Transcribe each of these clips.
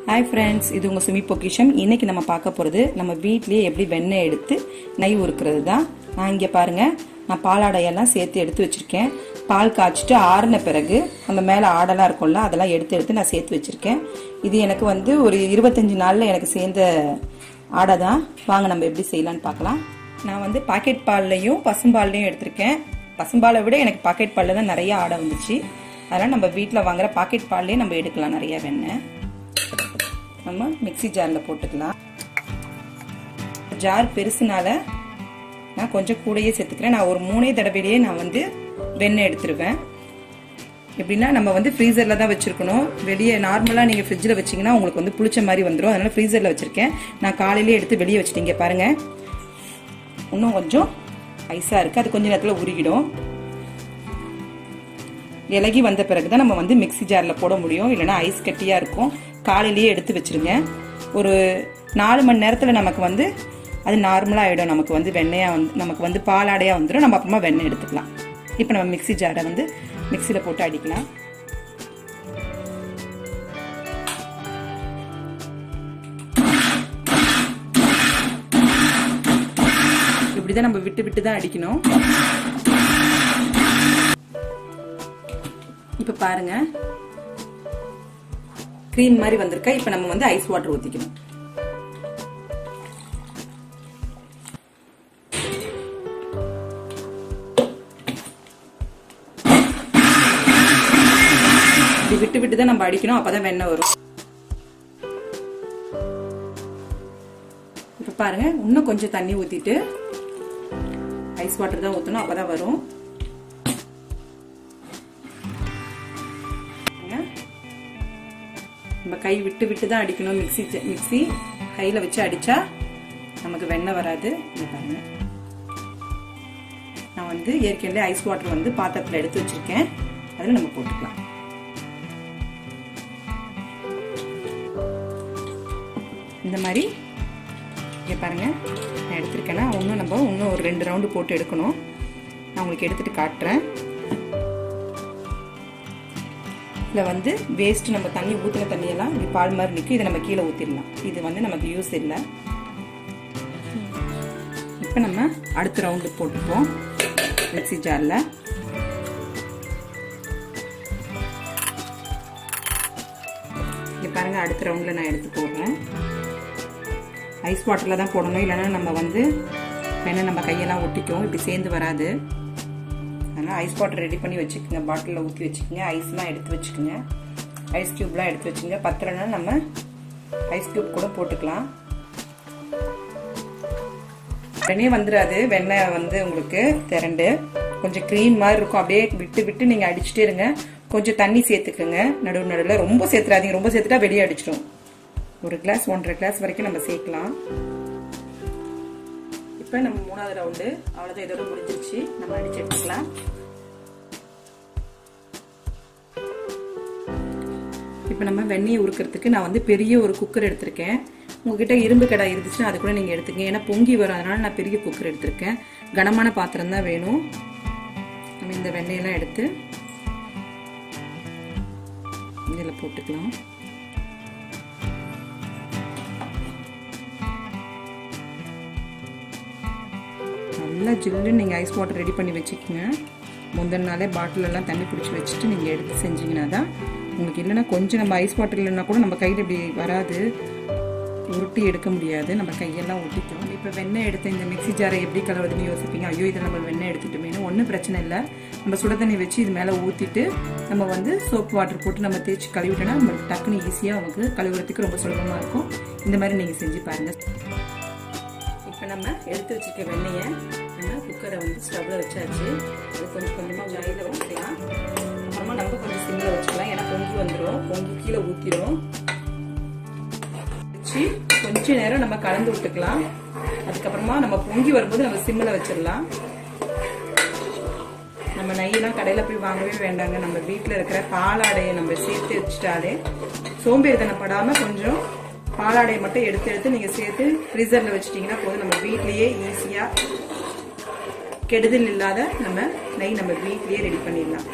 hi friends இது உங்கள் சுமி பொக்கிஷம் இன்னைக்கு நம்ம பார்க்க போகிறது நம்ம வீட்லேயே எப்படி வெண்ணெய் எடுத்து நெய் உருக்குறது தான் நான் இங்கே பாருங்கள் நான் பாலாடையெல்லாம் சேர்த்து எடுத்து வச்சுருக்கேன் பால் காய்ச்சிட்டு ஆறின பிறகு அந்த மேலே ஆடெல்லாம் இருக்கும்ல அதெல்லாம் எடுத்து எடுத்து நான் சேர்த்து வச்சுருக்கேன் இது எனக்கு வந்து ஒரு இருபத்தஞ்சி நாளில் எனக்கு சேர்ந்த ஆடை தான் வாங்க நம்ம எப்படி செய்யலான்னு பார்க்கலாம் நான் வந்து பாக்கெட் பால்லையும் பசும்பால்லையும் எடுத்திருக்கேன் பசும்பாலை விட எனக்கு பாக்கெட் பாலில் தான் நிறைய ஆடை வந்துச்சு அதனால் நம்ம வீட்டில் வாங்குற பாக்கெட் பால்லே நம்ம எடுக்கலாம் நிறைய வெண்ணெய் நம்ம மிக்சி ஜாரில் போட்டுக்கலாம் ஜார் பெருசுனால நான் கொஞ்சம் கூடயே சேர்த்துக்கிறேன் நான் ஒரு மூணே தடவையிலேயே நான் வந்து வெண்ணெய் எடுத்துருவேன் எப்படின்னா நம்ம வந்து ஃப்ரீசரில் தான் வச்சுருக்கணும் வெளியே நார்மலாக நீங்கள் ஃப்ரிட்ஜில் வச்சிங்கன்னா உங்களுக்கு வந்து புளிச்ச மாதிரி வந்துடும் அதனால் ஃப்ரீசரில் வச்சுருக்கேன் நான் காலையிலே எடுத்து வெளியே வச்சுட்டீங்க பாருங்கள் இன்னும் கொஞ்சம் ஐஸாக இருக்குது அது கொஞ்சம் நேரத்தில் உருகிடும் இலகி வந்த பிறகு தான் நம்ம வந்து மிக்சி ஜாரில் போட முடியும் இல்லைனா ஐஸ் கட்டியாக இருக்கும் காலையிலேயே எடுத்து வச்சிருங்க ஒரு நாலு மணி நேரத்தில் நமக்கு வந்து அது நார்மலாக ஆகிடும் நமக்கு வந்து வெண்ணெயாக வந்து நமக்கு வந்து பாலாடையாக வந்துடும் நம்ம அப்புறமா வெண்ணெய் எடுத்துக்கலாம் இப்போ நம்ம மிக்சி ஜாரை வந்து மிக்சியில் போட்டு அடிக்கலாம் இப்படிதான் நம்ம விட்டு விட்டு தான் அடிக்கணும் இப்ப பாருங்க கிரீம் மாதிரி வந்திருக்கா இப்ப நம்ம வந்து ஐஸ் வாட்டர் ஊத்திக்கணும் இப்படி விட்டு விட்டு தான் நம்ம அடிக்கணும் அப்பதான் வெண்ணெய் வரும் இப்ப பாருங்க இன்னும் கொஞ்சம் தண்ணி ஊத்திட்டு ஐஸ் வாட்டர் தான் ஊத்தணும் அப்பதான் வரும் நம்ம கை விட்டு விட்டு தான் அடிக்கணும் மிக்சி மிக்சி கையில் வச்சு அடித்தா நமக்கு வெண்ணெய் வராது இங்கே பாருங்க நான் வந்து ஏற்கனவே ஐஸ் வாட்டர் வந்து பாத்திரத்தில் எடுத்து வச்சிருக்கேன் அதில் நம்ம போட்டுக்கலாம் இந்த மாதிரி இங்கே பாருங்க நான் எடுத்திருக்கேன்னா இன்னும் நம்ம இன்னும் ஒரு ரெண்டு ரவுண்டு போட்டு எடுக்கணும் நான் உங்களுக்கு எடுத்துட்டு காட்டுறேன் இதில் வந்து வேஸ்ட் நம்ம தண்ணி ஊற்றின தண்ணியெல்லாம் இப்படி பால் மாதிரி நிற்கும் இதை நம்ம கீழே ஊற்றிடலாம் இது வந்து நமக்கு யூஸ் இல்லை இப்போ நம்ம அடுத்த ரவுண்டு போட்டுப்போம் மிக்சி ஜாரில் இங்கே பாருங்கள் அடுத்த ரவுண்டில் நான் எடுத்து போடுறேன் ஐஸ் வாட்டரில் தான் போடணும் இல்லைன்னா நம்ம வந்து வேணால் நம்ம கையெல்லாம் ஒட்டிக்கும் இப்படி சேர்ந்து வராது அதனால் ஐஸ் வாட்டர் ரெடி பண்ணி வச்சுக்கோங்க பாட்டிலில் ஊற்றி வச்சுக்கோங்க ஐஸ்லாம் எடுத்து வச்சுக்கோங்க ஐஸ் க்யூப்லாம் எடுத்து வச்சுங்க பத்திரம்னா நம்ம ஐஸ் க்யூப் கூட போட்டுக்கலாம் உடனே வந்துடாது வெண்ணெய் வந்து உங்களுக்கு திரண்டு கொஞ்சம் க்ரீம் மாதிரி இருக்கும் அப்படியே விட்டு விட்டு நீங்கள் அடிச்சுட்டே இருங்க கொஞ்சம் தண்ணி சேர்த்துக்குங்க நடுவு நடுவில் ரொம்ப சேர்த்துறாதீங்க ரொம்ப சேர்த்துட்டா வெளியே அடிச்சிடும் ஒரு கிளாஸ் ஒன்றரை கிளாஸ் வரைக்கும் நம்ம சேர்க்கலாம் இப்போ நம்ம மூணாவது ரவுண்டு அவ்வளோதான் இதோட முடிஞ்சிருச்சு நம்ம அடிச்சு எடுத்துக்கலாம் இப்போ நம்ம வெண்ணெயை உருக்கிறதுக்கு நான் வந்து பெரிய ஒரு குக்கர் எடுத்திருக்கேன் உங்ககிட்ட இரும்பு கடை இருந்துச்சுன்னா அது கூட நீங்கள் எடுத்துக்கங்க ஏன்னா பொங்கி வரும் அதனால நான் பெரிய குக்கர் எடுத்திருக்கேன் கனமான பாத்திரம் தான் வேணும் நம்ம இந்த வெண்ணெயெல்லாம் எடுத்து இதில் போட்டுக்கலாம் நல்லா ஜில்லுன்னு நீங்கள் ஐஸ் வாட்டர் ரெடி பண்ணி வச்சுக்கோங்க முந்தின நாளே பாட்டிலெல்லாம் தண்ணி பிடிச்சி வச்சுட்டு நீங்கள் எடுத்து செஞ்சீங்கன்னா தான் உங்களுக்கு இல்லைன்னா கொஞ்சம் நம்ம ஐஸ் வாட்டர் இல்லைன்னா கூட நம்ம கையில் இப்படி வராது உருட்டி எடுக்க முடியாது நம்ம கையெல்லாம் ஒட்டிக்கும் இப்போ வெண்ணெய் எடுத்து இந்த மிக்சி ஜாரை எப்படி கலவுதுன்னு யோசிப்பீங்க ஐயோ இதில் நம்ம வெண்ணெய் எடுத்துட்டோமேனு ஒன்றும் பிரச்சனை இல்லை நம்ம சுட தண்ணி வச்சு இது மேலே ஊற்றிட்டு நம்ம வந்து சோப் வாட்டர் போட்டு நம்ம தேய்ச்சி கழுவிட்டோன்னா நம்மளுக்கு டக்குன்னு ஈஸியாக நமக்கு கழுவுறதுக்கு ரொம்ப சுலபமாக இருக்கும் இந்த மாதிரி நீங்கள் செஞ்சு பாருங்கள் இப்போ நம்ம எடுத்து வச்சுருக்க வெண்ணெயை நம்ம குக்கரை வந்து ஸ்டவ்வில் வச்சாச்சு அது கொஞ்சம் கொஞ்சமாக ஜாயில் வச்சுக்கலாம் அப்புறமா நம்ம கொஞ்சம் சிம்மில் வச்சுக்கலாம் ஏன்னா பொங்கி வந்துடும் பொங்கி கீழே ஊற்றிடும் வச்சு கொஞ்ச நேரம் நம்ம கலந்து விட்டுக்கலாம் அதுக்கப்புறமா நம்ம பொங்கி வரும்போது நம்ம சிம்மில் வச்சிடலாம் நம்ம நெய்யெல்லாம் கடையில் போய் வாங்கவே வேண்டாங்க நம்ம வீட்டில் இருக்கிற பாலாடையை நம்ம சேர்த்து வச்சுட்டாலே சோம்பேறித்தனம் படாமல் கொஞ்சம் பாலாடையை மட்டும் எடுத்து எடுத்து நீங்கள் சேர்த்து ஃப்ரீசரில் வச்சிட்டிங்கன்னா போதும் நம்ம வீட்லேயே ஈஸியாக கெடுதல் இல்லாத நம்ம நெய் நம்ம வீட்லேயே ரெடி பண்ணிடலாம்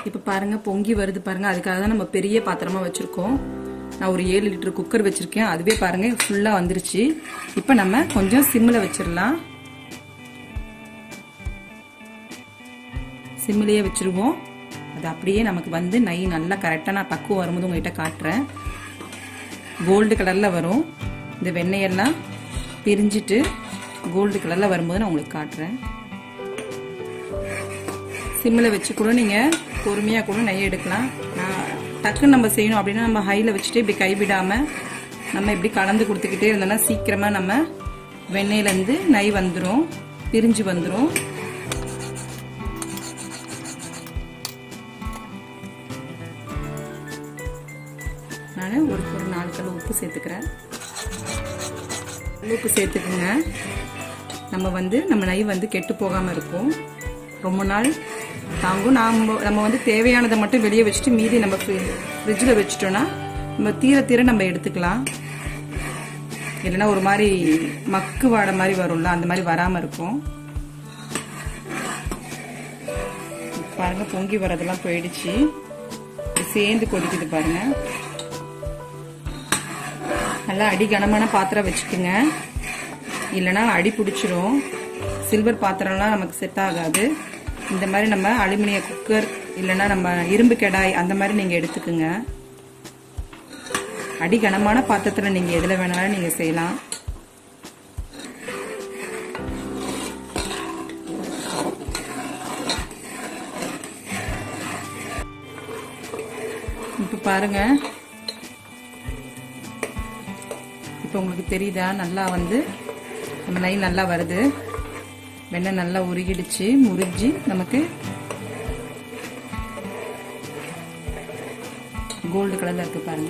இப்போ பாருங்க பொங்கி வருது பாருங்க அதுக்காக தான் நம்ம பெரிய பாத்திரமா வச்சிருக்கோம் நான் ஒரு ஏழு லிட்டர் குக்கர் வச்சிருக்கேன் அதுவே பாருங்க ஃபுல்லா வந்துருச்சு இப்போ நம்ம கொஞ்சம் சிம்மில் வச்சிடலாம் சிம்மிலேயே வச்சிருவோம் அது அப்படியே நமக்கு வந்து நெய் நல்லா கரெக்டாக நான் பக்குவம் வரும்போது உங்ககிட்ட காட்டுறேன் கோல்டு கலரில் வரும் இந்த வெண்ணெயெல்லாம் பிரிஞ்சிட்டு கோல்டு கலரில் வரும்போது நான் உங்களுக்கு காட்டுறேன் சிம்மில் வச்சு கூட நீங்கள் பொறுமையாக கூட நெய் எடுக்கலாம் நான் டக்குன்னு நம்ம செய்யணும் அப்படின்னா நம்ம ஹையில் வச்சுட்டு இப்படி கைவிடாமல் நம்ம இப்படி கலந்து கொடுத்துக்கிட்டே இருந்தோம்னா சீக்கிரமாக நம்ம வெண்ணெயிலேருந்து நெய் வந்துடும் பிரிஞ்சு வந்துடும் நான் ஒரு ஒரு நாலு கல் உப்பு சேர்த்துக்கிறேன் உப்பு சேர்த்துக்குங்க நம்ம வந்து நம்ம நெய் வந்து கெட்டு போகாமல் இருக்கும் ரொம்ப நாள் தாங்கும் நாம் நம்ம வந்து தேவையானதை மட்டும் வெளியே வச்சுட்டு மீதி நம்ம ஃப்ரிட்ஜில் வச்சுட்டோன்னா நம்ம தீர தீர நம்ம எடுத்துக்கலாம் இல்லைன்னா ஒரு மாதிரி மக்கு வாடை மாதிரி வரும்ல அந்த மாதிரி வராமல் இருக்கும் பாருங்க பொங்கி வரதெல்லாம் போயிடுச்சு சேர்ந்து கொதிக்குது பாருங்க நல்லா அடி கனமான பாத்திரம் வச்சுக்கோங்க இல்லைன்னா அடி பிடிச்சிரும் சில்வர் பாத்திரம்லாம் நமக்கு செட் ஆகாது இந்த மாதிரி நம்ம அலுமினிய குக்கர் இல்லைன்னா நம்ம இரும்பு கடாய் அந்த மாதிரி நீங்கள் எடுத்துக்குங்க அடி கனமான பாத்திரத்தில் நீங்கள் எதில் வேணாலும் நீங்கள் செய்யலாம் இப்போ பாருங்க இப்போ உங்களுக்கு தெரியுதா நல்லா வந்து நம்ம நெய் நல்லா வருது வெண்ணெய் நல்லா உருகிடுச்சு முறிஞ்சு நமக்கு கோல்டு கலர்ல இருக்கு பாருங்க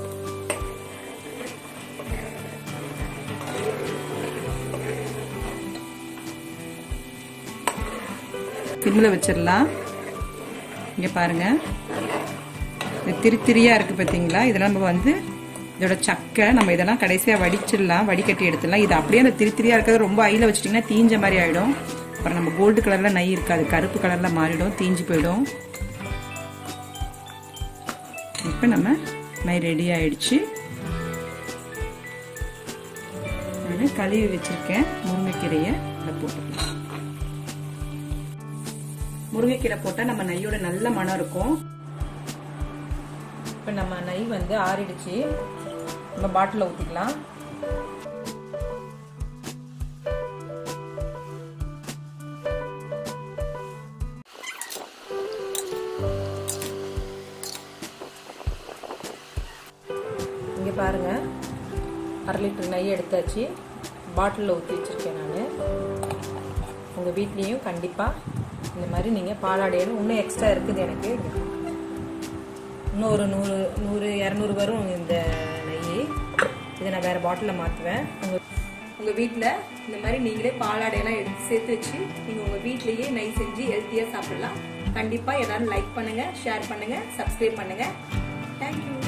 சிம்மில் வச்சிடலாம் இங்க பாருங்க இது திரித்திரியா இருக்கு பார்த்தீங்களா இதெல்லாம் நம்ம வந்து இதோட சக்கை நம்ம இதெல்லாம் கடைசியாக வடிச்சிடலாம் வடிகட்டி எடுத்துடலாம் இது அப்படியே அந்த திரித்திரியா இருக்கிறது ரொம்ப ஐயில் வச்சிட்டிங்கன்னா தீஞ்ச மாதிரி ஆகிடும் அப்புறம் நம்ம கோல்டு கலரில் நெய் இருக்காது கருப்பு கலரில் மாறிடும் தீஞ்சு போயிடும் இப்போ நம்ம நெய் ரெடி ஆயிடுச்சு நான் கழுவி வச்சிருக்கேன் முருங்கைக்கீரையை இதில் போட்டுக்கலாம் முருங்கைக்கீரை போட்டால் நம்ம நெய்யோட நல்ல மனம் இருக்கும் இப்போ நம்ம நெய் வந்து ஆறிடுச்சு நம்ம பாட்டில் ஊற்றிக்கலாம் இங்கே பாருங்க அரை லிட்டர் நெய் எடுத்தாச்சு பாட்டிலில் ஊற்றி வச்சுருக்கேன் நான் உங்கள் வீட்லேயும் கண்டிப்பாக இந்த மாதிரி நீங்கள் பாலாடையணும் இன்னும் எக்ஸ்ட்ரா இருக்குது எனக்கு இன்னும் ஒரு நூறு நூறு இரநூறு வரும் இந்த நெய் இதை நான் வேறு பாட்டிலில் மாற்றுவேன் உங்கள் உங்கள் வீட்டில் இந்த மாதிரி நீங்களே பாலாடையெல்லாம் எடுத்து சேர்த்து வச்சு நீங்கள் உங்கள் வீட்லேயே நெய் செஞ்சு ஹெல்த்தியாக சாப்பிடலாம் கண்டிப்பாக எல்லாரும் லைக் பண்ணுங்கள் ஷேர் பண்ணுங்கள் சப்ஸ்கிரைப் பண்ணுங்கள் தேங்க்யூ